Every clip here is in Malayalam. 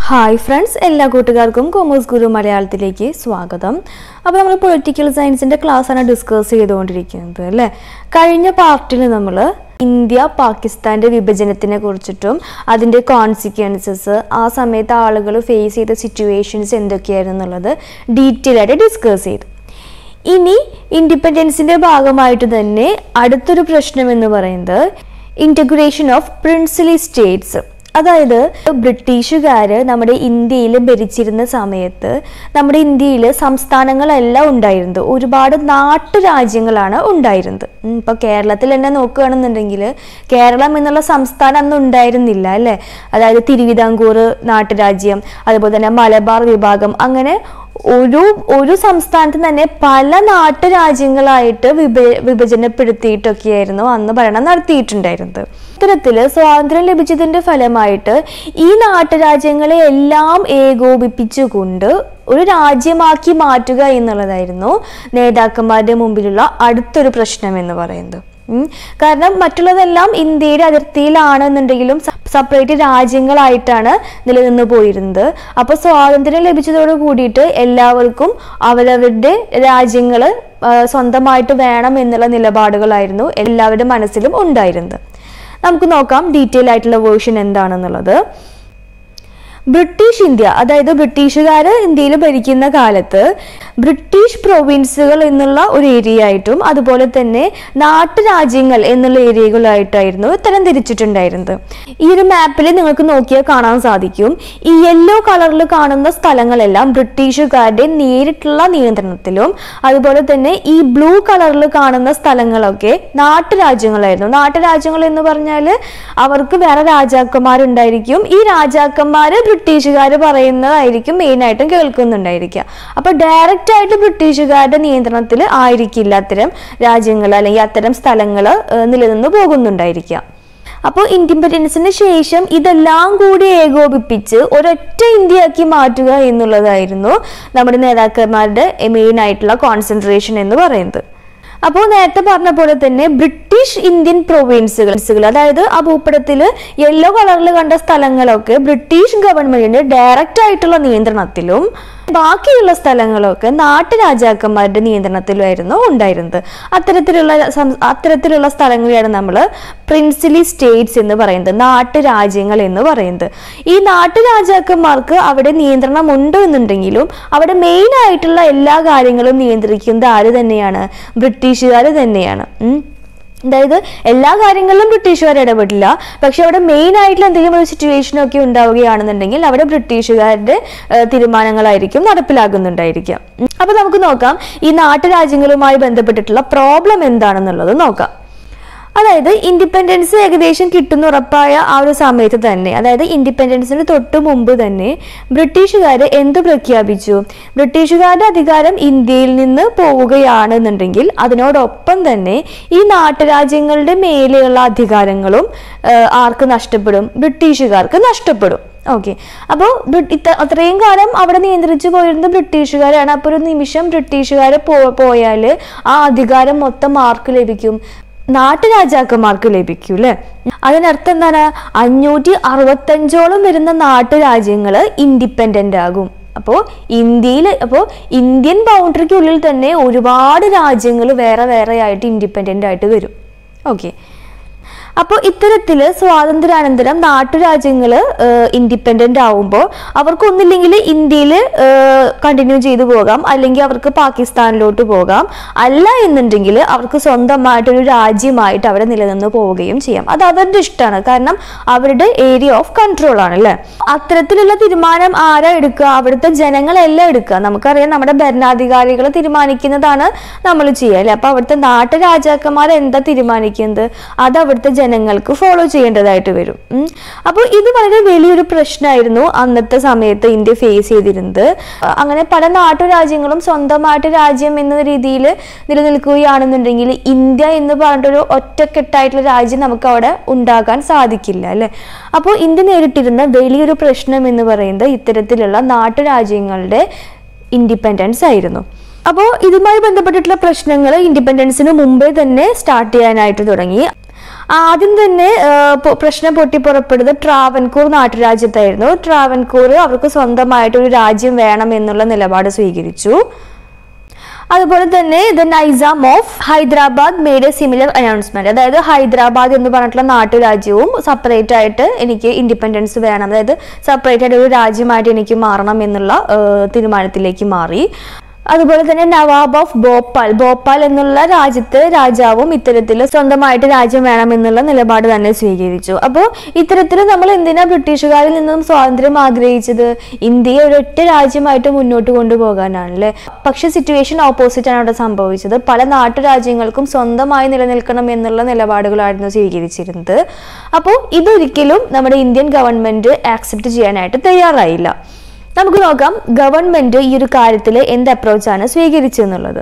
ഹായ് ഫ്രണ്ട്സ് എല്ലാ കൂട്ടുകാർക്കും കോമേഴ്സ് ഗുരു മലയാളത്തിലേക്ക് സ്വാഗതം അപ്പോൾ നമ്മൾ പൊളിറ്റിക്കൽ സയൻസിൻ്റെ ക്ലാസ്സാണ് ഡിസ്കസ് ചെയ്തുകൊണ്ടിരിക്കുന്നത് അല്ലേ കഴിഞ്ഞ പാർട്ടിൽ നമ്മൾ ഇന്ത്യ പാകിസ്ഥാൻ്റെ വിഭജനത്തിനെ കുറിച്ചിട്ടും അതിൻ്റെ കോൺസിക്വൻസസ് ആ സമയത്ത് ആളുകൾ ഫേസ് ചെയ്ത സിറ്റുവേഷൻസ് എന്തൊക്കെയായിരുന്നു എന്നുള്ളത് ഡീറ്റെയിൽ ആയിട്ട് ഡിസ്കസ് ചെയ്തു ഇനി ഇൻഡിപെൻഡൻസിൻ്റെ ഭാഗമായിട്ട് തന്നെ അടുത്തൊരു പ്രശ്നം എന്ന് പറയുന്നത് ഇൻറ്റഗ്രേഷൻ ഓഫ് പ്രിൻസിലി സ്റ്റേറ്റ്സ് അതായത് ബ്രിട്ടീഷുകാർ നമ്മുടെ ഇന്ത്യയിൽ ഭരിച്ചിരുന്ന സമയത്ത് നമ്മുടെ ഇന്ത്യയിൽ സംസ്ഥാനങ്ങളെല്ലാം ഉണ്ടായിരുന്നത് ഒരുപാട് നാട്ടുരാജ്യങ്ങളാണ് ഉണ്ടായിരുന്നത് ഇപ്പോൾ കേരളത്തിൽ തന്നെ നോക്കുകയാണെന്നുണ്ടെങ്കിൽ കേരളം എന്നുള്ള സംസ്ഥാനം അന്ന് ഉണ്ടായിരുന്നില്ല അല്ലേ അതായത് തിരുവിതാംകൂർ നാട്ടുരാജ്യം അതുപോലെ തന്നെ മലബാർ വിഭാഗം അങ്ങനെ ഒരു ഒരു സംസ്ഥാനത്ത് തന്നെ പല നാട്ടുരാജ്യങ്ങളായിട്ട് വിഭ വിഭജനപ്പെടുത്തിയിട്ടൊക്കെയായിരുന്നു അന്ന് ഭരണം നടത്തിയിട്ടുണ്ടായിരുന്നത് ഇത്തരത്തില് സ്വാതന്ത്ര്യം ലഭിച്ചതിന്റെ ഫലമായിട്ട് ഈ നാട്ടുരാജ്യങ്ങളെ എല്ലാം ഏകോപിപ്പിച്ചുകൊണ്ട് ഒരു രാജ്യമാക്കി മാറ്റുക എന്നുള്ളതായിരുന്നു നേതാക്കന്മാരുടെ മുമ്പിലുള്ള അടുത്തൊരു പ്രശ്നം എന്ന് പറയുന്നത് ഉം. കാരണം മറ്റുള്ളതെല്ലാം ഇന്ത്യയുടെ അതിർത്തിയിലാണെന്നുണ്ടെങ്കിലും സെപ്പറേറ്റ് രാജ്യങ്ങളായിട്ടാണ് നിലനിന്ന് പോയിരുന്നത് അപ്പോൾ സ്വാതന്ത്ര്യം ലഭിച്ചതോട് കൂടിയിട്ട് എല്ലാവർക്കും അവരവരുടെ രാജ്യങ്ങൾ സ്വന്തമായിട്ട് വേണം എന്നുള്ള നിലപാടുകളായിരുന്നു എല്ലാവരുടെ മനസ്സിലും ഉണ്ടായിരുന്നത് നമുക്ക് നോക്കാം ഡീറ്റെയിൽ ആയിട്ടുള്ള വേർഷൻ എന്താണെന്നുള്ളത് ബ്രിട്ടീഷ് ഇന്ത്യ അതായത് ബ്രിട്ടീഷുകാർ ഇന്ത്യയിൽ ഭരിക്കുന്ന കാലത്ത് ബ്രിട്ടീഷ് പ്രൊവിൻസുകൾ എന്നുള്ള ഒരു ഏരിയ ആയിട്ടും അതുപോലെ തന്നെ നാട്ടുരാജ്യങ്ങൾ എന്നുള്ള ഏരിയകളായിട്ടായിരുന്നു തരം തിരിച്ചിട്ടുണ്ടായിരുന്നത് ഈ ഒരു മാപ്പിൽ നിങ്ങൾക്ക് നോക്കിയാൽ കാണാൻ സാധിക്കും ഈ യെല്ലോ കളറിൽ കാണുന്ന സ്ഥലങ്ങളെല്ലാം ബ്രിട്ടീഷുകാരുടെ നേരിട്ടുള്ള നിയന്ത്രണത്തിലും അതുപോലെ തന്നെ ഈ ബ്ലൂ കളറിൽ കാണുന്ന സ്ഥലങ്ങളൊക്കെ നാട്ടുരാജ്യങ്ങളായിരുന്നു നാട്ടുരാജ്യങ്ങൾ എന്ന് പറഞ്ഞാൽ അവർക്ക് വേറെ രാജാക്കന്മാരുണ്ടായിരിക്കും ഈ രാജാക്കന്മാർ ബ്രിട്ടീഷുകാർ പറയുന്നതായിരിക്കും മെയിനായിട്ടും കേൾക്കുന്നുണ്ടായിരിക്കുക അപ്പോൾ ഡയറക്റ്റ് ആയിട്ട് ബ്രിട്ടീഷുകാരുടെ നിയന്ത്രണത്തിൽ ആയിരിക്കില്ല അത്തരം രാജ്യങ്ങൾ അല്ലെങ്കിൽ അത്തരം സ്ഥലങ്ങൾ നിലനിന്ന് പോകുന്നുണ്ടായിരിക്കുക അപ്പോൾ ഇൻഡിപെൻഡൻസിന് ശേഷം ഇതെല്ലാം കൂടി ഏകോപിപ്പിച്ച് ഒരൊറ്റ ഇന്ത്യയാക്കി മാറ്റുക എന്നുള്ളതായിരുന്നു നമ്മുടെ നേതാക്കന്മാരുടെ മെയിൻ ആയിട്ടുള്ള കോൺസെൻട്രേഷൻ എന്ന് പറയുന്നത് അപ്പോൾ നേരത്തെ പറഞ്ഞ പോലെ തന്നെ ബ്രിട്ടീഷ് ഇന്ത്യൻ പ്രൊവിൻസുകൾ അതായത് ആ ഭൂപടത്തിൽ യെല്ലോ കളറിൽ കണ്ട സ്ഥലങ്ങളൊക്കെ ബ്രിട്ടീഷ് ഗവൺമെന്റിന്റെ ഡയറക്റ്റ് ആയിട്ടുള്ള നിയന്ത്രണത്തിലും ബാക്കിയുള്ള സ്ഥലങ്ങളൊക്കെ നാട്ടുരാജാക്കന്മാരുടെ നിയന്ത്രണത്തിലുമായിരുന്നു ഉണ്ടായിരുന്നത് അത്തരത്തിലുള്ള സം- അത്തരത്തിലുള്ള സ്ഥലങ്ങളെയാണ് നമ്മൾ പ്രിൻസിലി സ്റ്റേറ്റ്സ് എന്ന് പറയുന്നത് നാട്ടുരാജ്യങ്ങൾ എന്ന് പറയുന്നത് ഈ നാട്ടുരാജാക്കന്മാർക്ക് അവിടെ നിയന്ത്രണം ഉണ്ട് എന്നുണ്ടെങ്കിലും അവിടെ മെയിൻ ആയിട്ടുള്ള എല്ലാ കാര്യങ്ങളും നിയന്ത്രിക്കുന്നത് ആര് തന്നെയാണ് ബ്രിട്ടീഷുകാർ തന്നെയാണ് ഉം. അതായത് എല്ലാ കാര്യങ്ങളിലും ബ്രിട്ടീഷുകാർ ഇടപെടില്ല പക്ഷെ അവിടെ മെയിൻ ആയിട്ടുള്ള എന്തെങ്കിലും ഒരു സിറ്റുവേഷൻ ഒക്കെ ഉണ്ടാവുകയാണെന്നുണ്ടെങ്കിൽ അവിടെ ബ്രിട്ടീഷുകാരുടെ ഏഹ്, തീരുമാനങ്ങളായിരിക്കും നടപ്പിലാകുന്നുണ്ടായിരിക്കാം ഉം. അപ്പൊ നമുക്ക് നോക്കാം ഈ നാട്ടുരാജ്യങ്ങളുമായി ബന്ധപ്പെട്ടിട്ടുള്ള പ്രോബ്ലം എന്താണെന്നുള്ളത് നോക്കാം അതായത് ഇൻഡിപെൻഡൻസ് ഏകദേശം കിട്ടുന്ന ഉറപ്പായ ആ ഒരു സമയത്ത് തന്നെ അതായത് ഇൻഡിപെൻഡൻസിന് തൊട്ട് മുമ്പ് തന്നെ ബ്രിട്ടീഷുകാർ എന്ത് പ്രഖ്യാപിച്ചു ബ്രിട്ടീഷുകാരുടെ അധികാരം ഇന്ത്യയിൽ നിന്ന് പോവുകയാണെന്നുണ്ടെങ്കിൽ അതിനോടൊപ്പം തന്നെ ഈ നാട്ടുരാജ്യങ്ങളുടെ മേലെയുള്ള അധികാരങ്ങളും ആ, ആർക്ക് നഷ്ടപ്പെടും ബ്രിട്ടീഷുകാർക്ക് നഷ്ടപ്പെടും ഓക്കെ അപ്പോൾ അത്രയും കാലം അവിടെ നിയന്ത്രിച്ചു പോയിരുന്നത് ബ്രിട്ടീഷുകാരാണ് അപ്പോൾ ഒരു നിമിഷം ബ്രിട്ടീഷുകാർ പോ പോയാൽ ആ അധികാരം മൊത്തം ആർക്ക് ലഭിക്കും നാട്ടുരാജാക്കന്മാർക്ക് ലഭിക്കും അല്ലേ അതിനർത്ഥം എന്താണ് അഞ്ഞൂറ്റി അറുപത്തഞ്ചോളം വരുന്ന നാട്ടുരാജ്യങ്ങൾ ഇൻഡിപെൻഡൻ്റ് ആകും അപ്പോൾ ഇന്ത്യയിൽ അപ്പോൾ ഇന്ത്യൻ ബൗണ്ടറിക്കുള്ളിൽ തന്നെ ഒരുപാട് രാജ്യങ്ങൾ വേറെ വേറെ ആയിട്ട് ഇൻഡിപെൻഡൻ്റ് ആയിട്ട് വരും ഓക്കെ അപ്പോൾ ഇത്തരത്തിൽ സ്വാതന്ത്ര്യാനന്തരം നാട്ടുരാജ്യങ്ങൾ ഇൻഡിപെൻഡൻ്റ് ആവുമ്പോൾ അവർക്കൊന്നില്ലെങ്കിൽ ഇന്ത്യയിൽ കണ്ടിന്യൂ ചെയ്തു പോകാം അല്ലെങ്കിൽ അവർക്ക് പാകിസ്ഥാനിലോട്ട് പോകാം അല്ല എന്നുണ്ടെങ്കിൽ അവർക്ക് സ്വന്തമായിട്ടൊരു രാജ്യമായിട്ട് അവിടെ നിലനിന്ന് പോവുകയും ചെയ്യാം അത് അവരുടെ ഇഷ്ടമാണ് കാരണം അവരുടെ ഏരിയ ഓഫ് കൺട്രോൾ ആണ് അല്ലേ അത്തരത്തിലുള്ള തീരുമാനം ആരാ എടുക്കുക അവിടുത്തെ ജനങ്ങളെല്ലാം എടുക്കുക നമുക്കറിയാം നമ്മുടെ ഭരണാധികാരികൾ തീരുമാനിക്കുന്നതാണ് നമ്മൾ ചെയ്യുക അല്ലേ അപ്പൊ അവിടുത്തെ നാട്ടുരാജാക്കന്മാർ എന്താ തീരുമാനിക്കുന്നത് അത് അവിടുത്തെ ജനങ്ങൾക്ക് ഫോളോ ചെയ്യേണ്ടതായിട്ട് വരും ഉം. അപ്പോൾ ഇത് വളരെ വലിയൊരു പ്രശ്നമായിരുന്നു അന്നത്തെ സമയത്ത് ഇന്ത്യ ഫേസ് ചെയ്തിരുന്നത് അഹ് അങ്ങനെ പല നാട്ടുരാജ്യങ്ങളും സ്വന്തമായിട്ട് രാജ്യം എന്ന രീതിയിൽ നിലനിൽക്കുകയാണെന്നുണ്ടെങ്കിൽ ഇന്ത്യ എന്ന് പറഞ്ഞിട്ടൊരു ഒറ്റക്കെട്ടായിട്ടുള്ള രാജ്യം നമുക്ക് അവിടെ ഉണ്ടാകാൻ സാധിക്കില്ല അല്ലേ അപ്പോൾ ഇന്ത്യ നേരിട്ടിരുന്ന വലിയൊരു പ്രശ്നം എന്ന് പറയുന്നത് ഇത്തരത്തിലുള്ള നാട്ടുരാജ്യങ്ങളുടെ ഇൻഡിപെൻഡൻസ് ആയിരുന്നു അപ്പോൾ ഇതുമായി ബന്ധപ്പെട്ടിട്ടുള്ള പ്രശ്നങ്ങൾ ഇൻഡിപെൻഡൻസിന് മുമ്പേ തന്നെ സ്റ്റാർട്ട് ചെയ്യാനായിട്ട് തുടങ്ങി ആദ്യം തന്നെ ആ, പൊ- പ്രശ്നം പൊട്ടിപ്പുറപ്പെടുന്നത് ട്രാവൻകൂർ നാട്ടുരാജ്യത്തായിരുന്നു ട്രാവൻകൂർ അവർക്ക് സ്വന്തമായിട്ട് ഒരു രാജ്യം വേണം എന്നുള്ള നിലപാട് സ്വീകരിച്ചു അതുപോലെ തന്നെ the Nizam of Hyderabad made a similar announcement അതായത് ഹൈദരാബാദ് എന്ന് പറഞ്ഞിട്ടുള്ള നാട്ടുരാജ്യവും സെപ്പറേറ്റ് ആയിട്ട് എനിക്ക് ഇൻഡിപെൻഡൻസ് വേണം അതായത് സെപ്പറേറ്റ് ആയിട്ട് ഒരു രാജ്യമായിട്ട് എനിക്ക് മാറണം എന്നുള്ള ആ, തീരുമാനത്തിലേക്ക് മാറി അതുപോലെ തന്നെ നവാബ് ഓഫ് ഭോപ്പാൽ ഭോപ്പാൽ എന്നുള്ള രാജ്യത്ത് രാജാവും ഇത്തരത്തിൽ സ്വന്തമായിട്ട് രാജ്യം വേണം എന്നുള്ള നിലപാട് തന്നെ സ്വീകരിച്ചു അപ്പോൾ ഇത്തരത്തിൽ നമ്മൾ എന്തിനാ ബ്രിട്ടീഷുകാരിൽ നിന്നും സ്വാതന്ത്ര്യം ആഗ്രഹിച്ചത് ഇന്ത്യയെ ഒരൊറ്റ രാജ്യമായിട്ട് മുന്നോട്ട് കൊണ്ടുപോകാനാണല്ലേ പക്ഷെ സിറ്റുവേഷൻ ഓപ്പോസിറ്റ് ആണ് അവിടെ സംഭവിച്ചത് പല നാട്ടുരാജ്യങ്ങൾക്കും സ്വന്തമായി നിലനിൽക്കണം എന്നുള്ള നിലപാടുകളായിരുന്നു സ്വീകരിച്ചിരുന്നത് അപ്പോൾ ഇതൊരിക്കലും നമ്മുടെ ഇന്ത്യൻ ഗവൺമെന്റ് ആക്സെപ്റ്റ് ചെയ്യാനായിട്ട് തയ്യാറായില്ല നമുക്ക് നോക്കാം ഗവൺമെന്റ് ഈ ഒരു കാര്യത്തിൽ എന്ത് അപ്രോച്ചാണ് സ്വീകരിച്ചെന്നുള്ളത്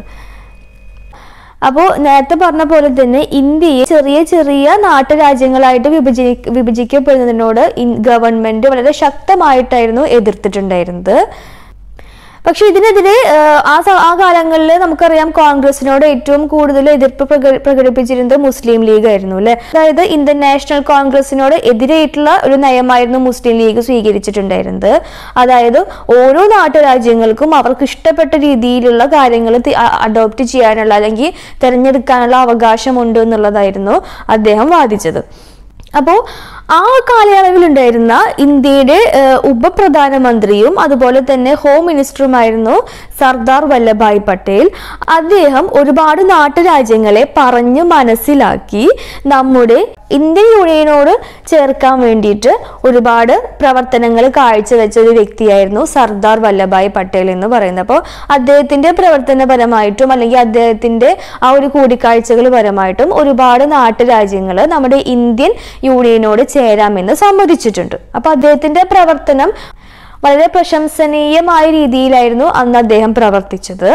അപ്പോൾ നേരത്തെ പറഞ്ഞ പോലെ തന്നെ ഇന്ത്യയെ ചെറിയ ചെറിയ നാട്ടുരാജ്യങ്ങളായിട്ട് വിഭജി വിഭജിക്കപ്പെടുന്നതിനോട് ഇൻ- ഗവൺമെന്റ് വളരെ ശക്തമായിട്ടായിരുന്നു എതിർത്തിട്ടുണ്ടായിരുന്നത് പക്ഷെ ഇതിനെതിരെ ആ, ആ സ- ആ കാലങ്ങളിൽ നമുക്കറിയാം കോൺഗ്രസിനോട് ഏറ്റവും കൂടുതൽ എതിർപ്പ് പ്രക- പ്രകടിപ്പിച്ചിരുന്നത് മുസ്ലിം ലീഗ് ആയിരുന്നു അല്ലെ അതായത് ഇന്ത്യൻ നാഷണൽ കോൺഗ്രസിനോട് എതിരായിട്ടുള്ള ഒരു നയമായിരുന്നു മുസ്ലിം ലീഗ് സ്വീകരിച്ചിട്ടുണ്ടായിരുന്നത് അതായത് ഓരോ നാട്ടുരാജ്യങ്ങൾക്കും അവർക്ക് ഇഷ്ടപ്പെട്ട രീതിയിലുള്ള കാര്യങ്ങൾ അഡോപ്റ്റ് ചെയ്യാനുള്ള അല്ലെങ്കിൽ തിരഞ്ഞെടുക്കാനുള്ള അവകാശമുണ്ട് എന്നുള്ളതായിരുന്നു അദ്ദേഹം വാദിച്ചത് അപ്പോൾ ആ കാലയളവിലുണ്ടായിരുന്ന ഇന്ത്യയുടെ ഏഹ്, ഉപപ്രധാനമന്ത്രിയും അതുപോലെ തന്നെ ഹോം മിനിസ്റ്ററുമായിരുന്നു സർദാർ വല്ലഭായ് പട്ടേൽ അദ്ദേഹം ഒരുപാട് നാട്ടുരാജ്യങ്ങളെ പറഞ്ഞു മനസ്സിലാക്കി നമ്മുടെ ഇന്ത്യൻ യൂണിയനോട് ചേർക്കാൻ വേണ്ടിയിട്ട് ഒരുപാട് പ്രവർത്തനങ്ങൾ കാഴ്ചവെച്ച ഒരു വ്യക്തിയായിരുന്നു സർദാർ വല്ലഭായ് പട്ടേൽ എന്ന് പറയുന്നത് അപ്പോൾ അദ്ദേഹത്തിന്റെ പ്രവർത്തനപരമായിട്ടും അല്ലെങ്കിൽ അദ്ദേഹത്തിന്റെ ആ ഒരു കൂടിക്കാഴ്ചകൾ പരമായിട്ടും ഒരുപാട് നാട്ടുരാജ്യങ്ങൾ നമ്മുടെ ഇന്ത്യൻ യൂണിയനോട് ചേരാമെന്ന് സമ്മതിച്ചിട്ടുണ്ട് അപ്പൊ അദ്ദേഹത്തിന്റെ പ്രവർത്തനം വളരെ പ്രശംസനീയമായ രീതിയിലായിരുന്നു അന്ന് അദ്ദേഹം പ്രവർത്തിച്ചത്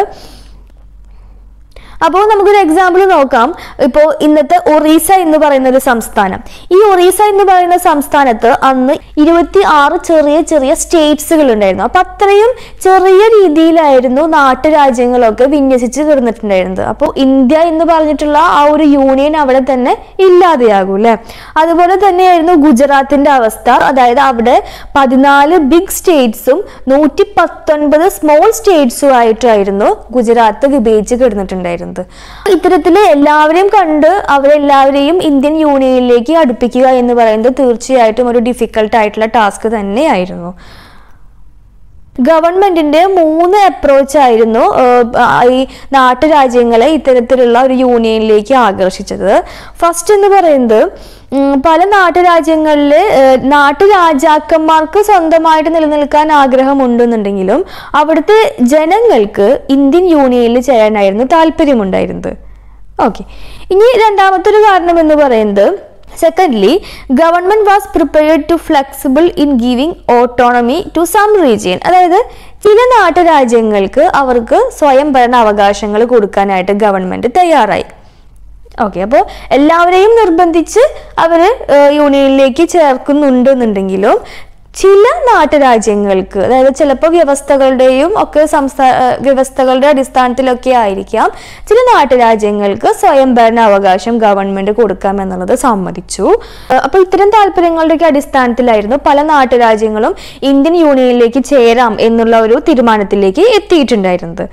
അപ്പോൾ നമുക്കൊരു എക്സാമ്പിൾ നോക്കാം ഇപ്പോൾ ഇന്നത്തെ ഒറീസ എന്ന് പറയുന്ന ഒരു സംസ്ഥാനം ഈ ഒറീസ എന്ന് പറയുന്ന സംസ്ഥാനത്ത് അന്ന് ഇരുപത്തി ആറ് ചെറിയ ചെറിയ സ്റ്റേറ്റ്സുകൾ ഉണ്ടായിരുന്നു അപ്പൊ അത്രയും ചെറിയ രീതിയിലായിരുന്നു നാട്ടുരാജ്യങ്ങളൊക്കെ വിന്യസിച്ച് കിടന്നിട്ടുണ്ടായിരുന്നത് അപ്പോൾ ഇന്ത്യ എന്ന് പറഞ്ഞിട്ടുള്ള ആ ഒരു യൂണിയൻ അവിടെ തന്നെ ഇല്ലാതെയാകും അല്ലെ അതുപോലെ തന്നെയായിരുന്നു ഗുജറാത്തിന്റെ അവസ്ഥ അതായത് അവിടെ പതിനാല് ബിഗ് സ്റ്റേറ്റ്സും നൂറ്റി പത്തൊൻപത് സ്മോൾ സ്റ്റേറ്റ്സും ആയിട്ടായിരുന്നു ഗുജറാത്ത് വിഭജിച്ച് കിടന്നിട്ടുണ്ടായിരുന്നത് ഇത്തരത്തില് എല്ലാവരെയും കണ്ട് അവരെല്ലാവരെയും ഇന്ത്യൻ യൂണിയനിലേക്ക് അടുപ്പിക്കുക എന്ന് പറയുന്നത് തീർച്ചയായിട്ടും ഒരു ഡിഫിക്കൽട്ട് ആയിട്ടുള്ള ടാസ്ക് തന്നെയായിരുന്നു ഗവൺമെന്റിന്റെ മൂന്ന് അപ്രോച്ച് ആയിരുന്നു ഏഹ്, ആ, ഈ നാട്ടുരാജ്യങ്ങളെ ഇത്തരത്തിലുള്ള ഒരു യൂണിയനിലേക്ക് ആകർഷിച്ചത് ഫസ്റ്റ് എന്ന് പറയുന്നത് ഉം, പല നാട്ടുരാജ്യങ്ങളിൽ നാട്ടുരാജാക്കന്മാർക്ക് സ്വന്തമായിട്ട് നിലനിൽക്കാൻ ആഗ്രഹമുണ്ടെന്നുണ്ടെങ്കിലും അവിടുത്തെ ജനങ്ങൾക്ക് ഇന്ത്യൻ യൂണിയനിൽ ചേരാനായിരുന്നു താല്പര്യമുണ്ടായിരുന്നത് ഓക്കെ ഇനി രണ്ടാമത്തെ ഒരു കാരണം എന്ന് പറയുന്നത് secondly government was prepared to flexible in giving autonomy to some region അതായത് ചില നാട്ടുരാജ്യങ്ങൾക്ക് അവർക്ക് സ്വയം ഭരണ അവകാശങ്ങൾ കൊടുക്കാനായിട്ട് ഗവൺമെന്റ് തയ്യാറായി ഓക്കെ അപ്പോൾ എല്ലാവരെയും നിർബന്ധിച്ച് അവർ യൂണിയനിലേക്ക് ചേർക്കുന്നുണ്ടെന്നുണ്ടെങ്കിലും ചില നാട്ടുരാജ്യങ്ങൾക്ക് അതായത് ചിലപ്പോൾ വ്യവസ്ഥകളുടെയും ഒക്കെ സംസ്ഥാന വ്യവസ്ഥകളുടെ അടിസ്ഥാനത്തിലൊക്കെ ആയിരിക്കാം ചില നാട്ടുരാജ്യങ്ങൾക്ക് സ്വയം ഭരണ അവകാശം ഗവൺമെന്റ് കൊടുക്കാമെന്നുള്ളത് സമ്മതിച്ചു ഏഹ് അപ്പോൾ ഇത്തരം താല്പര്യങ്ങളുടെയൊക്കെ അടിസ്ഥാനത്തിലായിരുന്നു പല നാട്ടുരാജ്യങ്ങളും ഇന്ത്യൻ യൂണിയനിലേക്ക് ചേരാം എന്നുള്ള ഒരു തീരുമാനത്തിലേക്ക് എത്തിയിട്ടുണ്ടായിരുന്നത്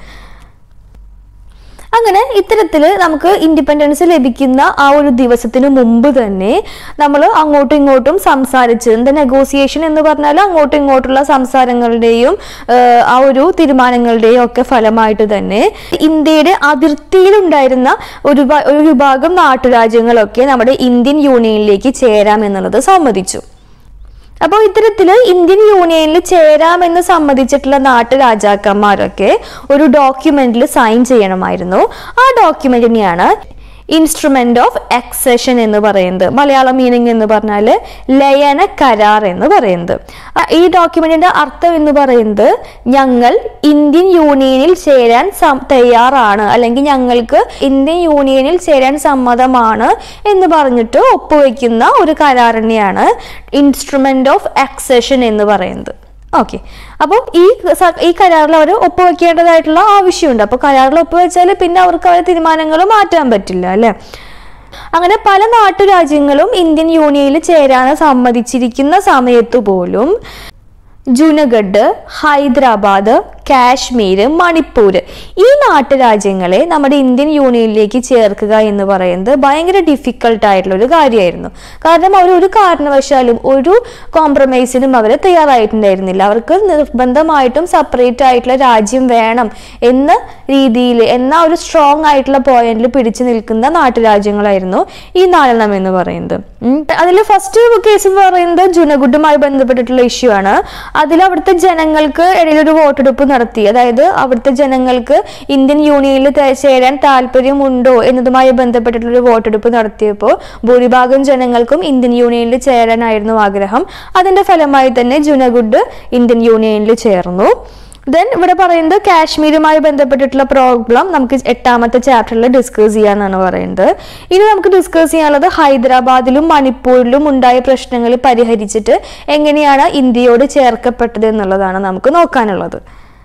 അങ്ങനെ ഇത്തരത്തിൽ നമുക്ക് ഇൻഡിപെൻഡൻസ് ലഭിക്കുന്ന ആ ഒരു ദിവസത്തിന് മുമ്പ് തന്നെ നമ്മൾ അങ്ങോട്ടും ഇങ്ങോട്ടും സംസാരിച്ച് എന്താ നെഗോസിയേഷൻ എന്ന് പറഞ്ഞാൽ അങ്ങോട്ടും ഇങ്ങോട്ടുള്ള സംസാരങ്ങളുടെയും ഏഹ്, ആ ഒരു തീരുമാനങ്ങളുടെയും ഒക്കെ ഫലമായിട്ട് തന്നെ ഇന്ത്യയുടെ അതിർത്തിയിലുണ്ടായിരുന്ന ഒരു വ- ഒരു വിഭാഗം നാട്ടുരാജ്യങ്ങളൊക്കെ നമ്മുടെ ഇന്ത്യൻ യൂണിയനിലേക്ക് ചേരാം എന്നുള്ളത് സമ്മതിച്ചു അപ്പോൾ ഇത്തരത്തിൽ ഇന്ത്യൻ യൂണിയനിൽ ചേരാമെന്ന് സമ്മതിച്ചിട്ടുള്ള നാട്ടുരാജാക്കന്മാരൊക്കെ ഒരു ഡോക്യുമെന്റിൽ സൈൻ ചെയ്യണമായിരുന്നു ആ ഡോക്യുമെന്റിനെയാണ് ഇൻസ്ട്രുമെന്റ് ഓഫ് എക്സഷൻ എന്ന് പറയുന്നത് മലയാളം മീനിങ് എന്ന് പറഞ്ഞാൽ ലയന കരാർ എന്ന് പറയുന്നത് ആ, ഈ ഡോക്യുമെന്റിന്റെ അർത്ഥം എന്ന് പറയുന്നത് ഞങ്ങൾ ഇന്ത്യൻ യൂണിയനിൽ ചേരാൻ സം- തയ്യാറാണ് അല്ലെങ്കിൽ ഞങ്ങൾക്ക് ഇന്ത്യൻ യൂണിയനിൽ ചേരാൻ സമ്മതമാണ് എന്ന് പറഞ്ഞിട്ട് ഒപ്പുവെക്കുന്ന ഒരു കരാറിനെയാണ് ഇൻസ്ട്രുമെന്റ് ഓഫ് എക്സഷൻ എന്ന് പറയുന്നത് ഓക്കെ അപ്പോൾ ഈ സ- ഈ കരാറിൽ അവർ ഒപ്പുവെക്കേണ്ടതായിട്ടുള്ള ആവശ്യമുണ്ട് അപ്പോൾ കരാറിൽ ഒപ്പുവെച്ചാൽ പിന്നെ അവർക്ക് അവരുടെ തീരുമാനങ്ങൾ മാറ്റാൻ പറ്റില്ല അല്ലേ അങ്ങനെ പല നാട്ടുരാജ്യങ്ങളും ഇന്ത്യൻ യൂണിയനിൽ ചേരാൻ സമ്മതിച്ചിരിക്കുന്ന സമയത്തു പോലും ജുനഗഡ് ഹൈദരാബാദ് കാശ്മീർ മണിപ്പൂർ ഈ നാട്ടുരാജ്യങ്ങളെ നമ്മുടെ ഇന്ത്യൻ യൂണിയനിലേക്ക് ചേർക്കുക എന്ന് പറയുന്നത് ഭയങ്കര ഡിഫിക്കൽട്ട് ആയിട്ടുള്ള ഒരു കാര്യമായിരുന്നു കാരണം അവർ ഒരു കാരണവശാലും ഒരു കോംപ്രമൈസിനും അവർ തയ്യാറായിട്ടുണ്ടായിരുന്നില്ല അവർക്ക് നിർബന്ധമായിട്ടും സെപ്പറേറ്റ് ആയിട്ടുള്ള രാജ്യം വേണം എന്ന രീതിയിൽ എന്ന ഒരു സ്ട്രോങ് ആയിട്ടുള്ള പോയിന്റിൽ പിടിച്ചു നിൽക്കുന്ന നാട്ടുരാജ്യങ്ങളായിരുന്നു ഈ നാലെണ്ണം എന്ന് പറയുന്നത് അതിൽ ഫസ്റ്റ് കേസ് എന്ന് പറയുന്നത് ജുനഗുഡുമായി ബന്ധപ്പെട്ടിട്ടുള്ള ഇഷ്യൂ ആണ് അതിൽ അവിടുത്തെ ജനങ്ങൾക്ക് ഇടയിൽ ഒരു വോട്ടെടുപ്പ് നടത്തി അതായത് അവിടുത്തെ ജനങ്ങൾക്ക് ഇന്ത്യൻ യൂണിയനിൽ ത- ചേരാൻ താല്പര്യമുണ്ടോ എന്നതുമായി ബന്ധപ്പെട്ടിട്ടുള്ള ഒരു വോട്ടെടുപ്പ് നടത്തിയപ്പോൾ ഭൂരിഭാഗം ജനങ്ങൾക്കും ഇന്ത്യൻ യൂണിയനിൽ ചേരാനായിരുന്നു ആഗ്രഹം അതിന്റെ ഫലമായി തന്നെ ജുനഗുഡ് ഇന്ത്യൻ യൂണിയനിൽ ചേർന്നു ദെൻ ഇവിടെ പറയുന്നത് കാശ്മീരുമായി ബന്ധപ്പെട്ടിട്ടുള്ള പ്രോബ്ലം നമുക്ക് എട്ടാമത്തെ ചാപ്റ്ററിൽ ഡിസ്കസ് ചെയ്യാന്നാണ് പറയുന്നത് ഇനി നമുക്ക് ഡിസ്കസ് ചെയ്യാനുള്ളത് ഹൈദരാബാദിലും മണിപ്പൂരിലും ഉണ്ടായ പ്രശ്നങ്ങൾ പരിഹരിച്ചിട്ട് എങ്ങനെയാണ് ഇന്ത്യയോട് ചേർക്കപ്പെട്ടത് എന്നുള്ളതാണ് നമുക്ക് നോക്കാനുള്ളത്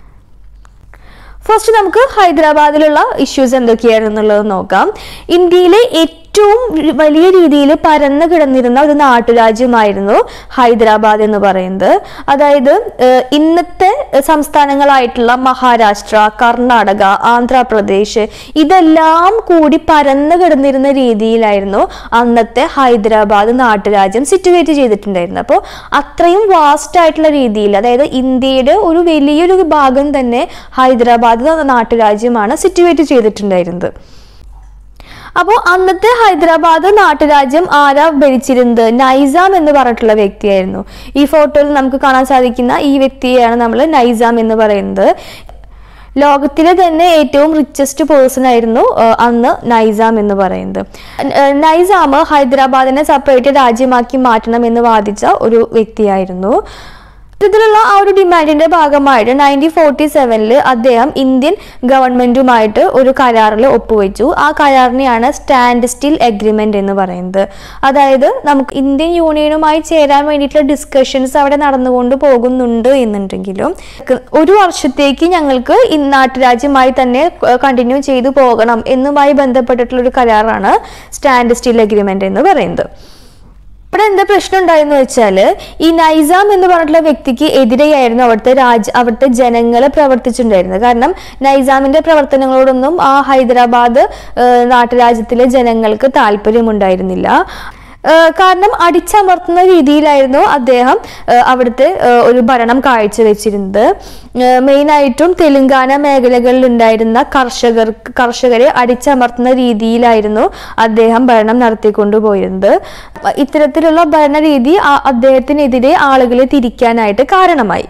ഫസ്റ്റ് നമുക്ക് ഹൈദരാബാദിലുള്ള ഇഷ്യൂസ് എന്തൊക്കെയായിരുന്നു എന്നുള്ളത് നോക്കാം ഇന്ത്യയിലെ ഏറ്റവും വലിയ രീതിയിൽ പരന്നു കിടന്നിരുന്ന ഒരു നാട്ടുരാജ്യമായിരുന്നു ഹൈദരാബാദ് എന്ന് പറയുന്നത് അതായത് ഏഹ്, ഇന്നത്തെ സംസ്ഥാനങ്ങളായിട്ടുള്ള മഹാരാഷ്ട്ര കർണാടക ആന്ധ്രാപ്രദേശ് ഇതെല്ലാം കൂടി പരന്നു കിടന്നിരുന്ന രീതിയിലായിരുന്നു അന്നത്തെ ഹൈദരാബാദ് നാട്ടുരാജ്യം സിറ്റുവേറ്റ് ചെയ്തിട്ടുണ്ടായിരുന്നത് അപ്പോൾ അത്രയും വാസ്റ്റ് ആയിട്ടുള്ള രീതിയിൽ അതായത് ഇന്ത്യയുടെ ഒരു വലിയൊരു ഭാഗം തന്നെ ഹൈദരാബാദ് എന്ന നാട്ടുരാജ്യമാണ് സിറ്റുവേറ്റ് ചെയ്തിട്ടുണ്ടായിരുന്നത് അപ്പോൾ അന്നത്തെ ഹൈദരാബാദ് നാട്ടുരാജ്യം ആരാ ഭരിച്ചിരുന്നത് നൈസാം എന്ന് പറഞ്ഞിട്ടുള്ള വ്യക്തിയായിരുന്നു ഈ ഫോട്ടോയിൽ നമുക്ക് കാണാൻ സാധിക്കുന്ന ഈ വ്യക്തിയെയാണ് നമ്മൾ നൈസാം എന്ന് പറയുന്നത് ലോകത്തിലെ തന്നെ ഏറ്റവും റിച്ചസ്റ്റ് പേഴ്സൺ ആയിരുന്നു ആ, അന്ന് നൈസാം എന്ന് പറയുന്നത് ന- നൈസാം ഹൈദരാബാദിനെ സെപ്പറേറ്റ് രാജ്യമാക്കി മാറ്റണം എന്ന് വാദിച്ച ഒരു വ്യക്തിയായിരുന്നു ഇതിലുള്ള ആ ഒരു ഡിമാൻഡിന്റെ ഭാഗമായിട്ട് നയൻറ്റീൻ ഫോർട്ടി സെവനിൽ അദ്ദേഹം ഇന്ത്യൻ ഗവൺമെന്റുമായിട്ട് ഒരു കരാറിൽ ഒപ്പുവെച്ചു ആ കരാറിനെയാണ് സ്റ്റാൻഡ് സ്റ്റിൽ എഗ്രിമെന്റ് എന്ന് പറയുന്നത് അതായത് നമുക്ക് ഇന്ത്യൻ യൂണിയനുമായി ചേരാൻ വേണ്ടിയിട്ടുള്ള ഡിസ്കഷൻസ് അവിടെ നടന്നുകൊണ്ട് പോകുന്നുണ്ട് എന്നുണ്ടെങ്കിലും ഒരു വർഷത്തേക്ക് ഞങ്ങൾക്ക് ഈ നാട്ടുരാജ്യമായി തന്നെ കണ്ടിന്യൂ ചെയ്തു പോകണം എന്നുമായി ബന്ധപ്പെട്ടിട്ടുള്ള ഒരു കരാറാണ് സ്റ്റാൻഡ് സ്റ്റിൽ എഗ്രിമെന്റ് എന്ന് പറയുന്നത് ഇവിടെ എന്താ പ്രശ്നം ഉണ്ടായെന്ന് വെച്ചാൽ ഈ നൈസാം എന്ന് പറഞ്ഞിട്ടുള്ള വ്യക്തിക്ക് എതിരെയായിരുന്നു അവിടുത്തെ രാജ അവിടുത്തെ ജനങ്ങൾ പ്രവർത്തിച്ചിട്ടുണ്ടായിരുന്നത് കാരണം നൈസാമിന്റെ പ്രവർത്തനങ്ങളോടൊന്നും ആ ഹൈദരാബാദ് ഏഹ്, നാട്ടുരാജ്യത്തിലെ ജനങ്ങൾക്ക് താല്പര്യമുണ്ടായിരുന്നില്ല ഏഹ്, കാരണം അടിച്ചമർത്തുന്ന രീതിയിലായിരുന്നു അദ്ദേഹം ഏഹ്, അവിടുത്തെ ഏഹ്, ഒരു ഭരണം കാഴ്ചവെച്ചിരുന്നത് ഏഹ്, മെയിനായിട്ടും തെലുങ്കാന മേഖലകളിൽ ഉണ്ടായിരുന്ന കർഷകർ കർഷകരെ അടിച്ചമർത്തുന്ന രീതിയിലായിരുന്നു അദ്ദേഹം ഭരണം നടത്തിക്കൊണ്ടുപോയിരുന്നത് ഇത്തരത്തിലുള്ള ഭരണരീതി ആ- അദ്ദേഹത്തിനെതിരെ ആളുകളെ തിരിക്കാനായിട്ട് കാരണമായി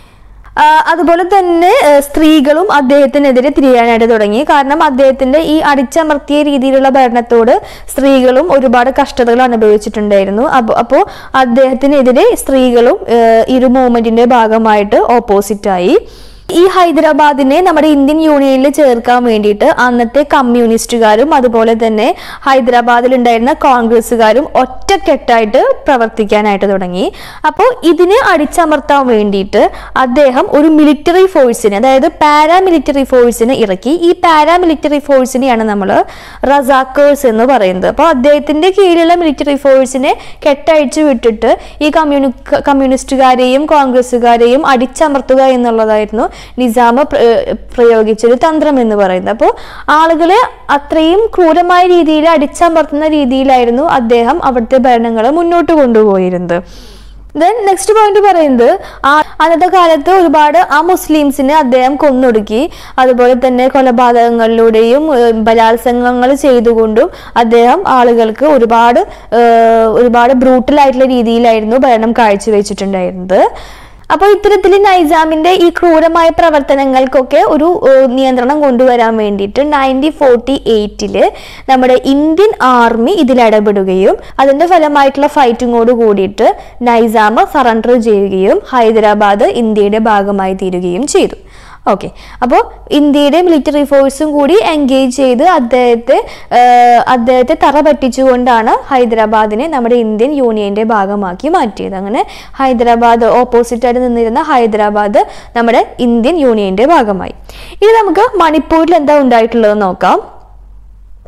ആ, അതുപോലെ തന്നെ ഏ, സ്ത്രീകളും അദ്ദേഹത്തിനെതിരെ തിരിയാനായിട്ട് തുടങ്ങി കാരണം അദ്ദേഹത്തിന്റെ ഈ അടിച്ചമർത്തിയ രീതിയിലുള്ള ഭരണത്തോട് സ്ത്രീകളും ഒരുപാട് കഷ്ടതകൾ അനുഭവിച്ചിട്ടുണ്ടായിരുന്നു അപ്പോൾ അപ്പോൾ അദ്ദേഹത്തിനെതിരെ സ്ത്രീകളും ഏ, ഈ ഒരു മൂവ്മെന്റിന്റെ ഭാഗമായിട്ട് ഓപ്പോസിറ്റായി ഈ ഹൈദരാബാദിനെ നമ്മുടെ ഇന്ത്യൻ യൂണിയനിൽ ചേർക്കാൻ വേണ്ടിയിട്ട് അന്നത്തെ കമ്മ്യൂണിസ്റ്റുകാരും അതുപോലെ തന്നെ ഹൈദരാബാദിൽ ഉണ്ടായിരുന്ന കോൺഗ്രസ്സുകാരും ഒറ്റക്കെട്ടായിട്ട് പ്രവർത്തിക്കാനായിട്ട് തുടങ്ങി അപ്പോൾ ഇതിനെ അടിച്ചമർത്താൻ വേണ്ടിയിട്ട് അദ്ദേഹം ഒരു മിലിറ്ററി ഫോഴ്സിനെ അതായത് പാരാമിലിറ്ററി ഫോഴ്സിനെ ഇറക്കി ഈ പാരാമിലിറ്ററി ഫോഴ്സിനെയാണ് നമ്മൾ റസാക്കേഴ്സ് എന്ന് പറയുന്നത് അപ്പോൾ അദ്ദേഹത്തിന്റെ കീഴിലുള്ള മിലിറ്ററി ഫോഴ്സിനെ കെട്ടഴിച്ചു വിട്ടിട്ട് ഈ കമ്മ്യൂണി കമ്മ്യൂണിസ്റ്റുകാരെയും കോൺഗ്രസ്സുകാരെയും അടിച്ചമർത്തുക എന്നുള്ളതായിരുന്നു നിസാമ പ്ര- ഏർ പ്രയോഗിച്ചൊരു തന്ത്രം എന്ന് പറയുന്നത് അപ്പോൾ ആളുകളെ അത്രയും ക്രൂരമായ രീതിയിൽ അടിച്ചമർത്തുന്ന രീതിയിലായിരുന്നു അദ്ദേഹം അവിടുത്തെ ഭരണങ്ങൾ മുന്നോട്ട് കൊണ്ടുപോയിരുന്നത് ദെൻ നെക്സ്റ്റ് പോയിന്റ് പറയുന്നത് ആ അന്നത്തെ കാലത്ത് ഒരുപാട് ആ മുസ്ലിംസിനെ അദ്ദേഹം കൊന്നൊടുക്കി അതുപോലെ തന്നെ കൊലപാതകങ്ങളിലൂടെയും ഏഹ്, ബലാത്സംഗങ്ങൾ ചെയ്തുകൊണ്ടും അദ്ദേഹം ആളുകൾക്ക് ഒരുപാട് ഏഹ്, ഒരുപാട് ബ്രൂട്ടലായിട്ടുള്ള രീതിയിലായിരുന്നു ഭരണം കാഴ്ചവെച്ചിട്ടുണ്ടായിരുന്നത് അപ്പോൾ ഇത്തരത്തിൽ നൈസാമിന്റെ ഈ ക്രൂരമായ പ്രവർത്തനങ്ങൾക്കൊക്കെ ഒരു ഏഹ്, നിയന്ത്രണം കൊണ്ടുവരാൻ വേണ്ടിയിട്ട് നയൻറ്റീൻ ഫോർട്ടി എയ്റ്റില് നമ്മുടെ ഇന്ത്യൻ ആർമി ഇതിൽ ഇടപെടുകയും അതിന്റെ ഫലമായിട്ടുള്ള ഫൈറ്റിങ്ങോട് കൂടിയിട്ട് നൈസാം സറണ്ടർ ചെയ്യുകയും ഹൈദരാബാദ് ഇന്ത്യയുടെ ഭാഗമായി തീരുകയും ചെയ്തു ഓക്കെ അപ്പോൾ ഇന്ത്യയുടെ മിലിറ്ററി ഫോഴ്സും കൂടി എൻഗേജ് ചെയ്ത് അദ്ദേഹത്തെ ഏഹ്, അദ്ദേഹത്തെ തറ പറ്റിച്ചുകൊണ്ടാണ് ഹൈദരാബാദിനെ നമ്മുടെ ഇന്ത്യൻ യൂണിയന്റെ ഭാഗമാക്കി മാറ്റിയത് അങ്ങനെ ഹൈദരാബാദ് ഓപ്പോസിറ്റായിട്ട് നിന്നിരുന്ന ഹൈദരാബാദ് നമ്മുടെ ഇന്ത്യൻ യൂണിയന്റെ ഭാഗമായി ഇനി നമുക്ക് മണിപ്പൂരിൽ എന്താ ഉണ്ടായിട്ടുള്ളത് നോക്കാം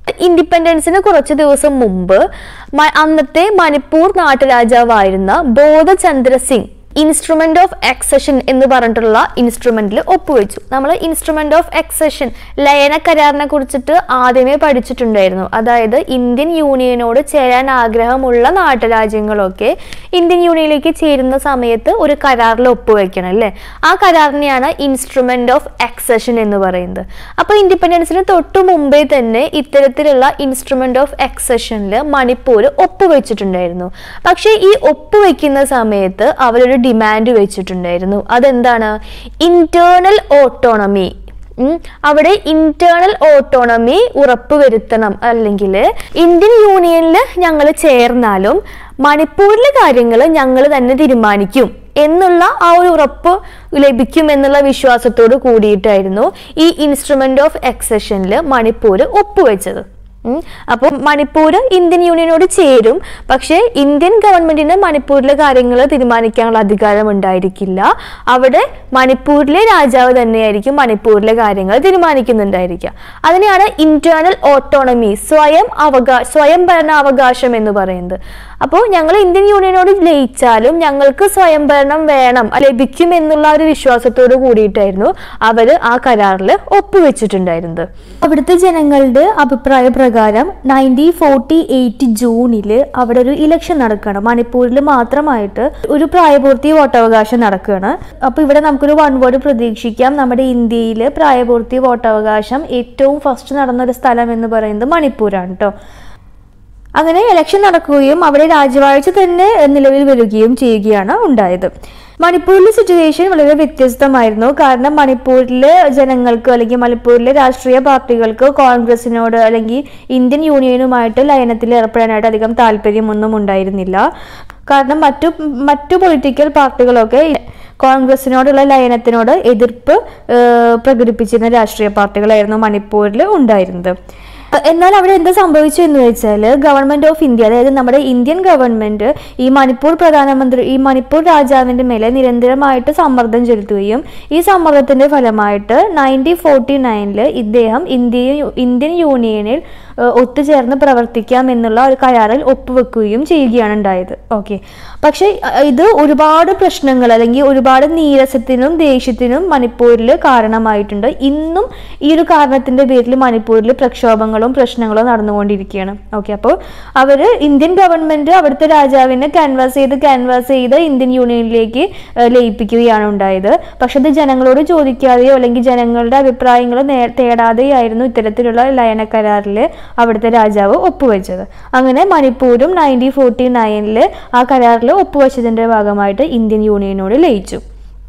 ഇൻഡിപെൻഡൻസിന് കുറച്ച് ദിവസം മുമ്പ് മ- അന്നത്തെ മണിപ്പൂർ നാട്ടുരാജാവായിരുന്ന Bodhchandra Singh instrument of accession എന്ന് പറഞ്ഞിട്ടുള്ള ഇൻസ്ട്രുമെന്റിൽ ഒപ്പുവെച്ചു നമ്മൾ ഇൻസ്ട്രുമെന്റ് ഓഫ് എക്സഷൻ ലയന കരാറിനെ കുറിച്ചിട്ട് ആദ്യമേ പഠിച്ചിട്ടുണ്ടായിരുന്നു അതായത് ഇന്ത്യൻ യൂണിയനോട് ചേരാൻ ആഗ്രഹമുള്ള നാട്ടുരാജ്യങ്ങളൊക്കെ ഇന്ത്യൻ യൂണിയനിലേക്ക് ചേരുന്ന സമയത്ത് ഒരു കരാറിൽ ഒപ്പുവെക്കണം അല്ലേ ആ കരാറിനെയാണ് ഇൻസ്ട്രുമെന്റ് ഓഫ് എക്സഷൻ എന്ന് പറയുന്നത് അപ്പോൾ ഇൻഡിപെൻഡൻസിന് തൊട്ടു മുമ്പേ തന്നെ ഇത്തരത്തിലുള്ള ഇൻസ്ട്രുമെന്റ് ഓഫ് എക്സഷനിൽ മണിപ്പൂർ ഒപ്പുവെച്ചിട്ടുണ്ടായിരുന്നു പക്ഷേ ഈ ഒപ്പുവെക്കുന്ന സമയത്ത് അവരൊരു ഡിമാൻഡ് വെച്ചിട്ടുണ്ടായിരുന്നു അതെന്താണ് ഇന്റേണൽ ഓട്ടോണമി ഉം, അവിടെ ഇന്റേണൽ ഓട്ടോണമി ഉറപ്പുവരുത്തണം അല്ലെങ്കിൽ ഇന്ത്യൻ യൂണിയനിൽ ഞങ്ങൾ ചേർന്നാലും മണിപ്പൂരിലെ കാര്യങ്ങൾ ഞങ്ങൾ തന്നെ തീരുമാനിക്കും എന്നുള്ള ആ ഒരു ഉറപ്പ് ലഭിക്കും എന്നുള്ള വിശ്വാസത്തോട് കൂടിയിട്ടായിരുന്നു ഈ ഇൻസ്ട്രുമെന്റ് ഓഫ് എക്സഷനിൽ മണിപ്പൂർ ഒപ്പുവെച്ചത് ഉം. അപ്പോൾ മണിപ്പൂർ ഇന്ത്യൻ യൂണിയനോട് ചേരും പക്ഷേ ഇന്ത്യൻ ഗവൺമെന്റിന് മണിപ്പൂരിലെ കാര്യങ്ങൾ തീരുമാനിക്കാനുള്ള അധികാരം ഉണ്ടായിരിക്കില്ല അവിടെ മണിപ്പൂരിലെ രാജാവ് തന്നെയായിരിക്കും മണിപ്പൂരിലെ കാര്യങ്ങൾ തീരുമാനിക്കുന്നുണ്ടായിരിക്കുക അതിനെയാണ് ഇന്റേണൽ ഓട്ടോണമി സ്വയം അവകാ സ്വയം ഭരണാവകാശം എന്ന് പറയുന്നത് അപ്പോൾ ഞങ്ങൾ ഇന്ത്യൻ യൂണിയനോട് ലയിച്ചാലും ഞങ്ങൾക്ക് സ്വയംഭരണം വേണം ലഭിക്കും എന്നുള്ള ഒരു വിശ്വാസത്തോട് കൂടിയിട്ടായിരുന്നു അവർ ആ കരാറിൽ ഒപ്പുവെച്ചിട്ടുണ്ടായിരുന്നത് അവിടുത്തെ ജനങ്ങളുടെ അഭിപ്രായ പ്രകാരം നയൻറ്റീൻ ഫോർട്ടി എയ്റ്റ് ജൂണിൽ അവിടെ ഒരു ഇലക്ഷൻ നടക്കുകയാണ് മണിപ്പൂരിൽ മാത്രമായിട്ട് ഒരു പ്രായപൂർത്തി വോട്ടവകാശം നടക്കുകയാണ് അപ്പോൾ ഇവിടെ നമുക്കൊരു വൺ വേർഡ് പ്രതീക്ഷിക്കാം നമ്മുടെ ഇന്ത്യയിൽ പ്രായപൂർത്തി വോട്ടവകാശം ഏറ്റവും ഫസ്റ്റ് നടന്ന ഒരു സ്ഥലം എന്ന് പറയുന്നത് മണിപ്പൂരാണ് കേട്ടോ അങ്ങനെ ഇലക്ഷൻ നടക്കുകയും അവിടെ രാജവാഴ്ച തന്നെ നിലവിൽ വരികയും ചെയ്യുകയാണ് ഉണ്ടായത് മണിപ്പൂരിലെ സിറ്റുവേഷൻ വളരെ വ്യത്യസ്തമായിരുന്നു കാരണം മണിപ്പൂരിലെ ജനങ്ങൾക്ക് അല്ലെങ്കിൽ മണിപ്പൂരിലെ രാഷ്ട്രീയ പാർട്ടികൾക്ക് കോൺഗ്രസിനോട് അല്ലെങ്കിൽ ഇന്ത്യൻ യൂണിയനുമായിട്ട് ലയനത്തിൽ ഏർപ്പെടാനായിട്ട് അധികം താല്പര്യമൊന്നും ഉണ്ടായിരുന്നില്ല കാരണം മറ്റു മറ്റു പൊളിറ്റിക്കൽ പാർട്ടികളൊക്കെ കോൺഗ്രസിനോടുള്ള ലയനത്തിനോട് എതിർപ്പ് ഏഹ്, പ്രകടിപ്പിച്ചിരുന്ന രാഷ്ട്രീയ പാർട്ടികളായിരുന്നു മണിപ്പൂരിൽ ഉണ്ടായിരുന്നത് എന്നാൽ അവിടെ എന്താ സംഭവിച്ചു എന്ന് വെച്ചാൽ ഗവൺമെന്റ് ഓഫ് ഇന്ത്യ അതായത് നമ്മുടെ ഇന്ത്യൻ ഗവൺമെന്റ് ഈ മണിപ്പൂർ പ്രധാനമന്ത്രി ഈ മണിപ്പൂർ രാജാവിന്റെ മേലെ നിരന്തരമായിട്ട് സമ്മർദ്ദം ചെലുത്തുകയും ഈ സമ്മർദ്ദത്തിന്റെ ഫലമായിട്ട് നയൻറ്റീൻ ഫോർട്ടി നയനില് ഇദ്ദേഹം ഇന്ത്യ ഇന്ത്യൻ യൂണിയനിൽ ഏഹ്, ഒത്തുചേർന്ന് പ്രവർത്തിക്കാം എന്നുള്ള ഒരു കരാറിൽ ഒപ്പുവെക്കുകയും ചെയ്യുകയാണ് ഉണ്ടായത് ഓക്കെ പക്ഷേ അഹ് ഇത് ഒരുപാട് പ്രശ്നങ്ങൾ അല്ലെങ്കിൽ ഒരുപാട് നീരസത്തിനും ദേഷ്യത്തിനും മണിപ്പൂരിൽ കാരണമായിട്ടുണ്ട് ഇന്നും ഈ ഒരു കാരണത്തിന്റെ പേരിൽ മണിപ്പൂരിൽ പ്രക്ഷോഭങ്ങളും പ്രശ്നങ്ങളും നടന്നുകൊണ്ടിരിക്കുകയാണ് ഓക്കെ അപ്പോൾ അവർ ഇന്ത്യൻ ഗവൺമെന്റ് അവിടുത്തെ രാജാവിനെ ക്യാൻവാസ് ചെയ്ത് ക്യാൻവാസ് ചെയ്ത് ഇന്ത്യൻ യൂണിയനിലേക്ക് ഏഹ്, ലയിപ്പിക്കുകയാണ് ഉണ്ടായത് പക്ഷെ അത് ജനങ്ങളോട് ചോദിക്കാതെയോ അല്ലെങ്കിൽ ജനങ്ങളുടെ അഭിപ്രായങ്ങൾ നേ- തേടാതെയായിരുന്നു ഇത്തരത്തിലുള്ള ലയന കരാറിൽ അവിടുത്തെ രാജാവ് ഒപ്പുവെച്ചത് അങ്ങനെ മണിപ്പൂരും നയൻറ്റീൻ ഫോർട്ടി നയനിൽ ആ കരാറിൽ ഒപ്പുവെച്ചതിന്റെ ഭാഗമായിട്ട് ഇന്ത്യൻ യൂണിയനോട് ലയിച്ചു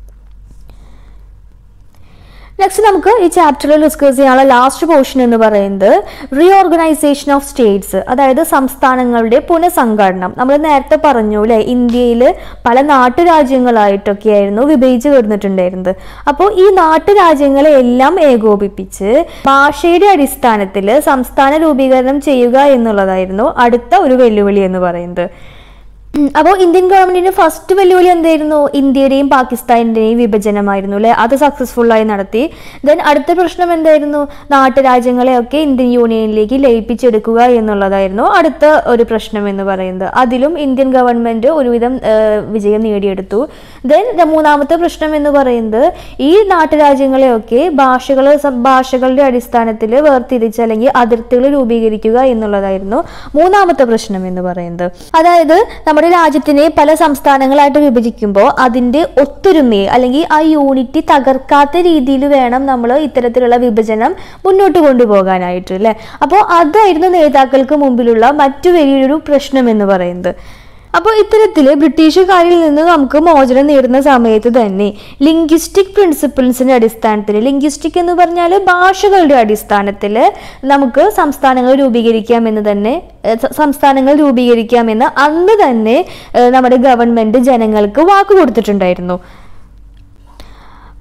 നെക്സ്റ്റ് നമുക്ക് ഈ ചാപ്റ്ററിൽ ഡിസ്കസ് ചെയ്യാനുള്ള ലാസ്റ്റ് പോർഷൻ എന്ന് പറയുന്നത് റീഓർഗനൈസേഷൻ ഓഫ് സ്റ്റേറ്റ്സ് അതായത് സംസ്ഥാനങ്ങളുടെ പുനഃസംഘടനം നമ്മൾ നേരത്തെ പറഞ്ഞു അല്ലേ ഇന്ത്യയിൽ പല നാട്ടുരാജ്യങ്ങളായിട്ടൊക്കെയായിരുന്നു വിഭജിച്ച് വരുന്നിട്ടുണ്ടായിരുന്നത് അപ്പോൾ ഈ നാട്ടുരാജ്യങ്ങളെ എല്ലാം ഏകോപിപ്പിച്ച് ഭാഷയുടെ അടിസ്ഥാനത്തിൽ സംസ്ഥാന രൂപീകരണം ചെയ്യുക എന്നുള്ളതായിരുന്നു അടുത്ത ഒരു വെല്ലുവിളി എന്ന് പറയുന്നത് അപ്പോൾ ഇന്ത്യൻ ഗവൺമെന്റിന്റെ ഫസ്റ്റ് വെല്ലുവിളി എന്തായിരുന്നു ഇന്ത്യയുടെയും പാകിസ്ഥാനിന്റെയും വിഭജനമായിരുന്നു അല്ലെ അത് സക്സസ്ഫുൾ ആയി നടത്തി ദെൻ അടുത്ത പ്രശ്നം എന്തായിരുന്നു നാട്ടുരാജ്യങ്ങളെയൊക്കെ ഇന്ത്യൻ യൂണിയനിലേക്ക് ലയിപ്പിച്ചെടുക്കുക എന്നുള്ളതായിരുന്നു അടുത്ത ഒരു പ്രശ്നം എന്ന് പറയുന്നത് അതിലും ഇന്ത്യൻ ഗവൺമെന്റ് ഒരുവിധം ആ, വിജയം നേടിയെടുത്തു ദെൻ മൂന്നാമത്തെ പ്രശ്നം എന്ന് പറയുന്നത് ഈ നാട്ടുരാജ്യങ്ങളെയൊക്കെ ഭാഷകൾ ഭാഷകളുടെ അടിസ്ഥാനത്തിൽ വേർതിരിച്ച് അല്ലെങ്കിൽ അതിർത്തികൾ രൂപീകരിക്കുക എന്നുള്ളതായിരുന്നു മൂന്നാമത്തെ പ്രശ്നം എന്ന് പറയുന്നത് അതായത് നമ്മുടെ രാജ്യത്തിനെ പല സംസ്ഥാനങ്ങളായിട്ട് വിഭജിക്കുമ്പോൾ അതിന്റെ ഒത്തൊരുമയെ അല്ലെങ്കിൽ ആ യൂണിറ്റി തകർക്കാത്ത രീതിയിൽ വേണം നമ്മൾ ഇത്തരത്തിലുള്ള വിഭജനം മുന്നോട്ട് കൊണ്ടുപോകാനായിട്ട് അല്ലേ അപ്പോൾ അതായിരുന്നു നേതാക്കൾക്ക് മുമ്പിലുള്ള മറ്റു വലിയൊരു പ്രശ്നം എന്ന് പറയുന്നത് അപ്പോൾ ഇത്തരത്തിൽ ബ്രിട്ടീഷുകാരിൽ നിന്ന് നമുക്ക് മോചനം നേടുന്ന സമയത്ത് തന്നെ ലിംഗ്വിസ്റ്റിക് പ്രിൻസിപ്പിൾസിന്റെ അടിസ്ഥാനത്തിൽ ലിംഗ്വിസ്റ്റിക് എന്ന് പറഞ്ഞാൽ ഭാഷകളുടെ അടിസ്ഥാനത്തിൽ നമുക്ക് സംസ്ഥാനങ്ങൾ രൂപീകരിക്കാമെന്ന് തന്നെ ഏഹ്, സ- സംസ്ഥാനങ്ങൾ രൂപീകരിക്കാമെന്ന് അന്ന് തന്നെ ഏഹ്, നമ്മുടെ ഗവൺമെന്റ് ജനങ്ങൾക്ക് വാക്ക് കൊടുത്തിട്ടുണ്ടായിരുന്നു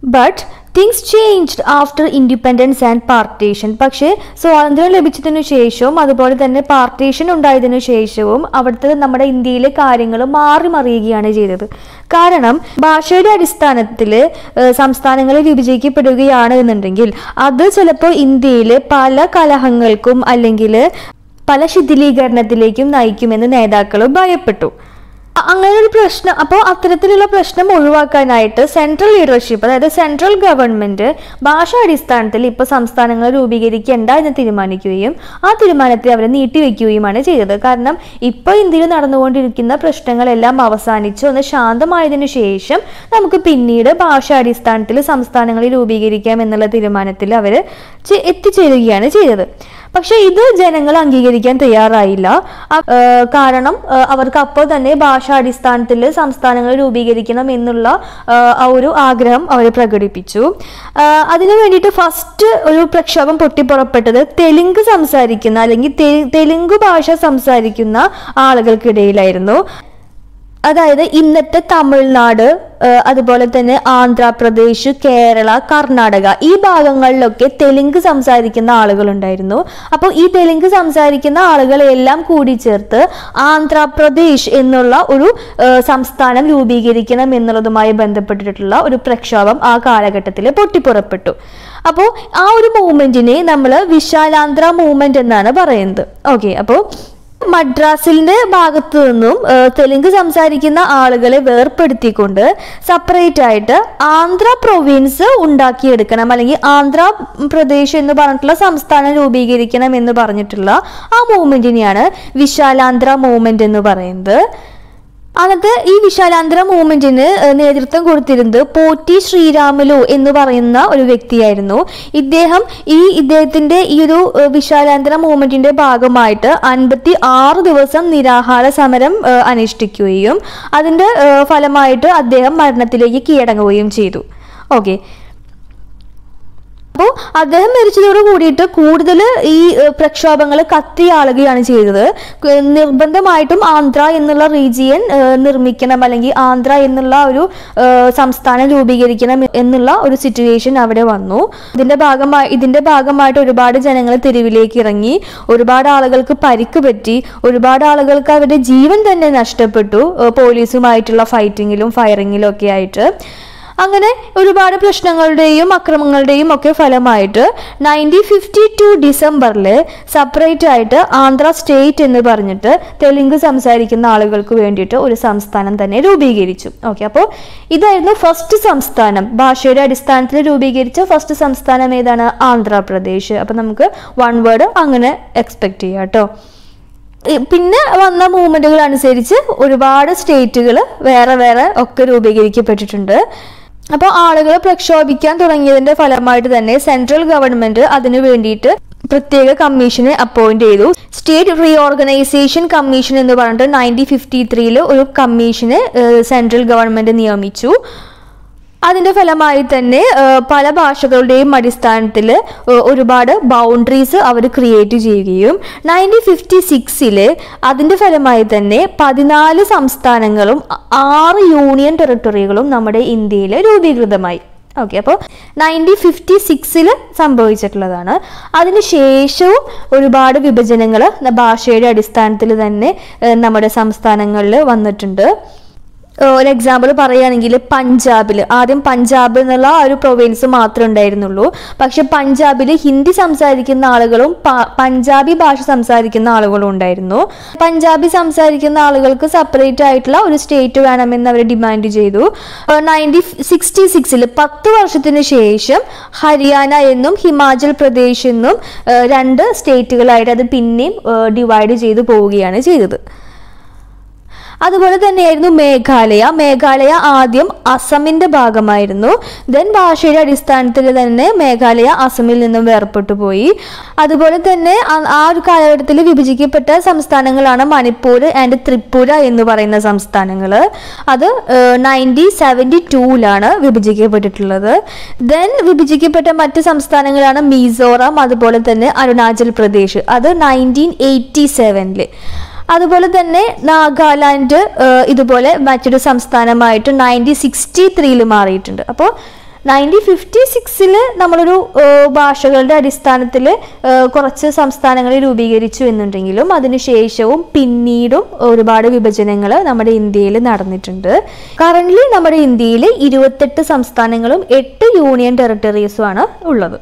but things changed after independence and partition പക്ഷേ സ്വാതന്ത്ര്യം ലഭിച്ചതിനു ശേഷവും അതുപോലെ തന്നെ പാർട്ടീഷൻ ഉണ്ടായതിനു ശേഷവും അവിടുത്തെ നമ്മുടെ ഇന്ത്യയിലെ കാര്യങ്ങൾ മാറി മറിയുകയാണ് ചെയ്തത് കാരണം ഭാഷയുടെ അടിസ്ഥാനത്തിൽ സംസ്ഥാനങ്ങൾ വിഭജിക്കപ്പെടുകയാണ് എന്നുണ്ടെങ്കിൽ അത് ചിലപ്പോൾ ഇന്ത്യയിൽ പല കലഹങ്ങൾക്കും അല്ലെങ്കിൽ പല ശിഥിലീകരണത്തിലേക്കും നയിക്കുമെന്ന് നേതാക്കൾ ഭയപ്പെട്ടു അ- അങ്ങനെ ഒരു പ്രശ്നം അപ്പോൾ അത്തരത്തിലുള്ള പ്രശ്നം ഒഴിവാക്കാനായിട്ട് സെൻട്രൽ ലീഡർഷിപ്പ് അതായത് സെൻട്രൽ ഗവൺമെന്റ് ഭാഷാ അടിസ്ഥാനത്തിൽ ഇപ്പോൾ സംസ്ഥാനങ്ങൾ രൂപീകരിക്കേണ്ട എന്ന് തീരുമാനിക്കുകയും ആ തീരുമാനത്തെ അവർ നീട്ടിവെക്കുകയുമാണ് ചെയ്തത് കാരണം ഇപ്പോൾ ഇന്ത്യയിൽ നടന്നുകൊണ്ടിരിക്കുന്ന പ്രശ്നങ്ങളെല്ലാം അവസാനിച്ച് ഒന്ന് ശാന്തമായതിനു ശേഷം നമുക്ക് പിന്നീട് ഭാഷാ അടിസ്ഥാനത്തിൽ സംസ്ഥാനങ്ങൾ രൂപീകരിക്കാം എന്നുള്ള തീരുമാനത്തിൽ അവർ എത്തിച്ചേരുകയാണ് ചെയ്തത് പക്ഷെ ഇത് ജനങ്ങൾ അംഗീകരിക്കാൻ തയ്യാറായില്ല അ- ഏർ കാരണം ഏർ അവർക്ക് അപ്പോൾ തന്നെ ഭാഷാടിസ്ഥാനത്തിൽ സംസ്ഥാനങ്ങൾ രൂപീകരിക്കണം എന്നുള്ള ഏർ ആ ഒരു ആഗ്രഹം അവർ പ്രകടിപ്പിച്ചു ഏർ അതിനു വേണ്ടിയിട്ട് ഫസ്റ്റ് ഒരു പ്രക്ഷോഭം പൊട്ടിപ്പുറപ്പെട്ടത് തെലുങ്ക് സംസാരിക്കുന്ന അല്ലെങ്കിൽ തെ- തെലുങ്ക് ഭാഷ സംസാരിക്കുന്ന ആളുകൾക്കിടയിലായിരുന്നു അതായത് ഇന്നത്തെ തമിഴ്നാട് ഏഹ് അതുപോലെ തന്നെ ആന്ധ്രാപ്രദേശ് കേരള കർണാടക ഈ ഭാഗങ്ങളിലൊക്കെ തെലുങ്ക് സംസാരിക്കുന്ന ആളുകളുണ്ടായിരുന്നു അപ്പോൾ ഈ തെലുങ്ക് സംസാരിക്കുന്ന ആളുകളെല്ലാം കൂടി ചേർത്ത് ആന്ധ്രാപ്രദേശ് എന്നുള്ള ഒരു ഏഹ് സംസ്ഥാനം രൂപീകരിക്കണം എന്നുള്ളതുമായി ബന്ധപ്പെട്ടിട്ടുള്ള ഒരു പ്രക്ഷോഭം ആ കാലഘട്ടത്തിൽ പൊട്ടിപ്പുറപ്പെട്ടു അപ്പോൾ ആ ഒരു മൂവ്മെന്റിനെ നമ്മൾ വിശാലാന്ധ്ര മൂവ്മെന്റ് എന്നാണ് പറയുന്നത് ഓക്കെ അപ്പോൾ മദ്രാസിന്റെ ഭാഗത്തു നിന്നും ഏഹ്, തെലുങ്ക് സംസാരിക്കുന്ന ആളുകളെ വേർപ്പെടുത്തിക്കൊണ്ട് സെപ്പറേറ്റ് ആയിട്ട് ആന്ധ്ര പ്രൊവിൻസ് ഉണ്ടാക്കിയെടുക്കണം അല്ലെങ്കിൽ ആന്ധ്ര പ്രദേശ് എന്ന് പറഞ്ഞിട്ടുള്ള സംസ്ഥാനം രൂപീകരിക്കണം എന്ന് പറഞ്ഞിട്ടുള്ള ആ മൂവ്മെന്റിനെയാണ് വിശാലാന്ധ്ര മൂവ്മെന്റ് എന്ന് പറയുന്നത് അന്നത്തെ ഈ വിശാലാന്തര മൂവ്മെന്റിന് ഏഹ്, നേതൃത്വം കൊടുത്തിരുന്നത് പോറ്റി ശ്രീരാമലു എന്ന് പറയുന്ന ഒരു വ്യക്തിയായിരുന്നു ഇദ്ദേഹം ഈ ഇദ്ദേഹത്തിന്റെ ഈ ഒരു ഏഹ്, വിശാലാന്തര മൂവ്മെന്റിന്റെ ഭാഗമായിട്ട് അൻപത്തി ആറ് ദിവസം നിരാഹാര സമരം ഏഹ്, അനുഷ്ഠിക്കുകയും അതിന്റെ ഏഹ്, ഫലമായിട്ട് അദ്ദേഹം മരണത്തിലേക്ക് കീഴടങ്ങുകയും ചെയ്തു ഓക്കെ അപ്പോൾ അദ്ദേഹം മരിച്ചതോട് കൂടിയിട്ട് കൂടുതൽ ഈ പ്രക്ഷോഭങ്ങൾ കത്തിയാളുകയാണ് ചെയ്തത് ക- നിർബന്ധമായിട്ടും ആന്ധ്ര എന്നുള്ള റീജിയൻ നിർമ്മിക്കണം അല്ലെങ്കിൽ ആന്ധ്ര എന്നുള്ള ഒരു ഏഹ്, സംസ്ഥാനം രൂപീകരിക്കണം എന്നുള്ള ഒരു സിറ്റുവേഷൻ അവിടെ വന്നു ഇതിന്റെ ഭാഗമായി ഇതിന്റെ ഭാഗമായിട്ട് ഒരുപാട് ജനങ്ങൾ തെരുവിലേക്ക് ഇറങ്ങി ഒരുപാട് ആളുകൾക്ക് പരിക്ക് പറ്റി ഒരുപാട് ആളുകൾക്ക് അവരുടെ ജീവൻ തന്നെ നഷ്ടപ്പെട്ടു ഏഹ്, പോലീസുമായിട്ടുള്ള ഫൈറ്റിങ്ങിലും ഫയറിങ്ങിലും ഒക്കെ ആയിട്ട് അങ്ങനെ ഒരുപാട് പ്രശ്നങ്ങളുടെയും അക്രമങ്ങളുടെയും ഒക്കെ ഫലമായിട്ട് നയൻറ്റീൻ ഫിഫ്റ്റി ടു ഡിസംബറിൽ സെപ്പറേറ്റ് ആയിട്ട് ആന്ധ്ര സ്റ്റേറ്റ് എന്ന് പറഞ്ഞിട്ട് തെലുങ്ക് സംസാരിക്കുന്ന ആളുകൾക്ക് വേണ്ടിയിട്ട് ഒരു സംസ്ഥാനം തന്നെ രൂപീകരിച്ചു ഓക്കെ അപ്പോൾ ഇതായിരുന്നു ഫസ്റ്റ് സംസ്ഥാനം ഭാഷയുടെ അടിസ്ഥാനത്തിൽ രൂപീകരിച്ച ഫസ്റ്റ് സംസ്ഥാനം ഏതാണ് ആന്ധ്രാപ്രദേശ് അപ്പോൾ നമുക്ക് വൺ വേർഡ് അങ്ങനെ എക്സ്പെക്ട് ചെയ്യാം കേട്ടോ ഈ പിന്നെ വന്ന മൂവ്മെന്റുകൾ അനുസരിച്ച് ഒരുപാട് സ്റ്റേറ്റുകൾ വേറെ വേറെ ഒക്കെ രൂപീകരിക്കപ്പെട്ടിട്ടുണ്ട് അപ്പോൾ ആളുകൾ പ്രക്ഷോഭിക്കാൻ തുടങ്ങിയതിന്റെ ഫലമായിട്ട് തന്നെ സെൻട്രൽ ഗവൺമെന്റ് അതിനു വേണ്ടിയിട്ട് പ്രത്യേക കമ്മീഷനെ അപ്പോയിന്റ് ചെയ്തു സ്റ്റേറ്റ് റീഓർഗനൈസേഷൻ കമ്മീഷൻ എന്ന് പറഞ്ഞിട്ട് നയൻറ്റീൻ ഫിഫ്റ്റി ത്രീയിൽ ഒരു കമ്മീഷനെ സെൻട്രൽ ഗവൺമെന്റ് നിയമിച്ചു അതിന്റെ ഫലമായി തന്നെ ഏഹ്, പല ഭാഷകളുടെയും അടിസ്ഥാനത്തിൽ ഒരുപാട് ബൗണ്ടറീസ് അവർ ക്രിയേറ്റ് ചെയ്യുകയും നയൻറ്റീൻ ഫിഫ്റ്റി സിക്സിൽ അതിന്റെ ഫലമായി തന്നെ പതിനാല് സംസ്ഥാനങ്ങളും അ- ആറ് യൂണിയൻ ടെറിട്ടറികളും നമ്മുടെ ഇന്ത്യയിൽ രൂപീകൃതമായി ഓക്കെ അപ്പോൾ നയൻറ്റീൻ ഫിഫ്റ്റി സിക്സിൽ സംഭവിച്ചിട്ടുള്ളതാണ് അതിനുശേഷവും ഒരുപാട് വിഭജനങ്ങൾ ഭാഷയുടെ അടിസ്ഥാനത്തിൽ തന്നെ ഏഹ്, നമ്മുടെ സംസ്ഥാനങ്ങളിൽ വന്നിട്ടുണ്ട് ഏഹ് ഒരു എക്സാമ്പിൾ പറയുകയാണെങ്കിൽ പഞ്ചാബിൽ ആദ്യം പഞ്ചാബ് എന്നുള്ള ആ ഒരു പ്രൊവിൻസ് മാത്രമേ ഉണ്ടായിരുന്നുള്ളൂ പക്ഷെ പഞ്ചാബിൽ ഹിന്ദി സംസാരിക്കുന്ന ആളുകളും പ- പഞ്ചാബി ഭാഷ സംസാരിക്കുന്ന ആളുകളും ഉണ്ടായിരുന്നു പഞ്ചാബി സംസാരിക്കുന്ന ആളുകൾക്ക് സെപ്പറേറ്റ് ആയിട്ടുള്ള ഒരു സ്റ്റേറ്റ് വേണമെന്ന് അവർ ഡിമാൻഡ് ചെയ്തു നയൻറ്റീൻ സിക്സ്റ്റി സിക്സിൽ പത്ത് വർഷത്തിന് ശേഷം ഹരിയാന എന്നും ഹിമാചൽ പ്രദേശ് എന്നും ഏഹ് രണ്ട് സ്റ്റേറ്റുകളായിട്ട് അത് പിന്നെയും ഡിവൈഡ് ചെയ്തു പോവുകയാണ് ചെയ്തത് അതുപോലെ തന്നെയായിരുന്നു മേഘാലയ മേഘാലയ ആദ്യം അസമിന്റെ ഭാഗമായിരുന്നു ദെൻ ഭാഷയുടെ അടിസ്ഥാനത്തിൽ തന്നെ മേഘാലയ അസമിൽ നിന്നും വേർപെട്ടു പോയി അതുപോലെ തന്നെ ആ- ആ ഒരു കാലഘട്ടത്തിൽ വിഭജിക്കപ്പെട്ട സംസ്ഥാനങ്ങളാണ് മണിപ്പൂർ ആൻഡ് ത്രിപുര എന്ന് പറയുന്ന സംസ്ഥാനങ്ങൾ അത് നയൻറ്റീൻ സെവൻറ്റി ടൂവിലാണ് വിഭജിക്കപ്പെട്ടിട്ടുള്ളത് ദെൻ വിഭജിക്കപ്പെട്ട മറ്റ് സംസ്ഥാനങ്ങളാണ് മിസോറാം അതുപോലെ തന്നെ അരുണാചൽ പ്രദേശ് അത് നയൻറ്റീൻ എയ്റ്റി സെവനിൽ അതുപോലെ തന്നെ നാഗാലാൻഡ് ഏഹ്, ഇതുപോലെ മറ്റൊരു സംസ്ഥാനമായിട്ട് നയൻറ്റീൻ സിക്സ്റ്റി ത്രീയിൽ മാറിയിട്ടുണ്ട് അപ്പോൾ നയൻറ്റീൻ ഫിഫ്റ്റി സിക്സിൽ നമ്മളൊരു ഏഹ്, ഭാഷകളുടെ അടിസ്ഥാനത്തിൽ കുറച്ച് സംസ്ഥാനങ്ങൾ രൂപീകരിച്ചു എന്നുണ്ടെങ്കിലും അതിനുശേഷവും പിന്നീടും ഒരുപാട് വിഭജനങ്ങൾ നമ്മുടെ ഇന്ത്യയിൽ നടന്നിട്ടുണ്ട് കറൻ്റ്ലി നമ്മുടെ ഇന്ത്യയിൽ ഇരുപത്തെട്ട് സംസ്ഥാനങ്ങളും എട്ട് യൂണിയൻ ടെറിട്ടറീസുമാണ് ഉള്ളത്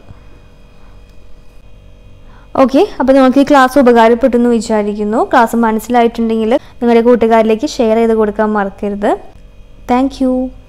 ഓക്കെ അപ്പോൾ നിങ്ങൾക്ക് ഈ ക്ലാസ് ഉപകാരപ്പെട്ടു എന്ന് വിചാരിക്കുന്നു ക്ലാസ് മനസ്സിലായിട്ടുണ്ടെങ്കിൽ നിങ്ങളുടെ കൂട്ടുകാരിലേക്ക് ഷെയർ ചെയ്ത് കൊടുക്കാൻ മറക്കരുത് താങ്ക്